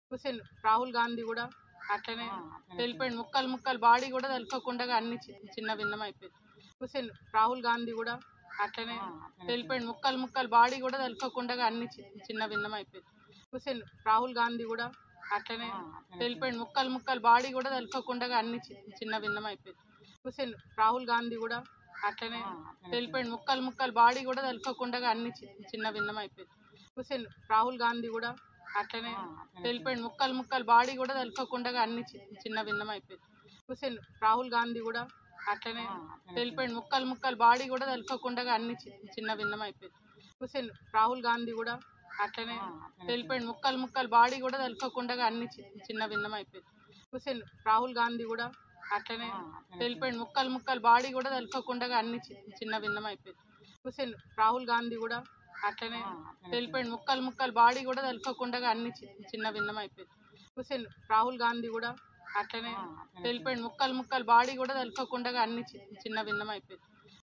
హుసేన్ రాహుల్ గాంధీ కూడా అట్లనే తెలిపోయింది ముక్కలు ముక్కలు బాడీ కూడా తెలుసుకోకుండా అన్ని చి- చిన్న భిన్నం అయిపోయింది హుసేన్ రాహుల్ గాంధీ కూడా అట్లనే తెలిపోయింది ముక్కలు ముక్కలు బాడీ కూడా తెలుసుకోకుండా అన్ని చి- చిన్న భిన్నం అయిపోయింది హుసేన్ రాహుల్ గాంధీ కూడా అట్లనే తెలిపోయింది ముక్కలు ముక్కలు బాడీ కూడా తెలుసుకోకుండా అన్ని చి- చిన్న భిన్నం అయిపోయింది హుసేన్ రాహుల్ గాంధీ కూడా అట్లనే తెలిపోయింది ముక్కలు ముక్కలు బాడీ కూడా తెలుసుకోకుండా అన్ని చి- చిన్న భిన్నం అయిపోయింది హుసేన్ రాహుల్ గాంధీ కూడా అట్లనే తెలిపోయింది ముక్కలు ముక్కలు బాడీ కూడా తెలుసుకోకుండా అన్ని చి- చిన్న భిన్నం అయిపోయింది హుసేన్ రాహుల్ గాంధీ కూడా అట్లనే తెలిపోయింది ముక్కలు ముక్కలు బాడీ కూడా తెలుసుకోకుండా అన్ని చి- చిన్న భిన్నం అయిపోయింది హుసేన్ రాహుల్ గాంధీ కూడా అట్లనే తెలిపోయింది ముక్కలు ముక్కలు బాడీ కూడా తెలుసుకోకుండా అన్ని చి- చిన్న భిన్నం అయిపోయింది హుసేన్ రాహుల్ గాంధీ కూడా అట్లనే తెలిపోయింది ముక్కలు ముక్కలు బాడీ కూడా తెలుసుకోకుండా అన్ని చి- చిన్న భిన్నం అయిపోయింది హుసేన్ రాహుల్ గాంధీ కూడా అట్లనే తెలిపోయింది ముక్కలు ముక్కలు బాడీ కూడా తెలుసుకోకుండా అన్ని చి- చిన్న భిన్నం అయిపోయింది హుసేన్ రాహుల్ గాంధీ కూడా అట్లనే తెలిపోయింది ముక్కలు ముక్కలు బాడీ కూడా తెలుసుకోకుండా అన్ని చి- చిన్న భిన్నం అయిపోయింది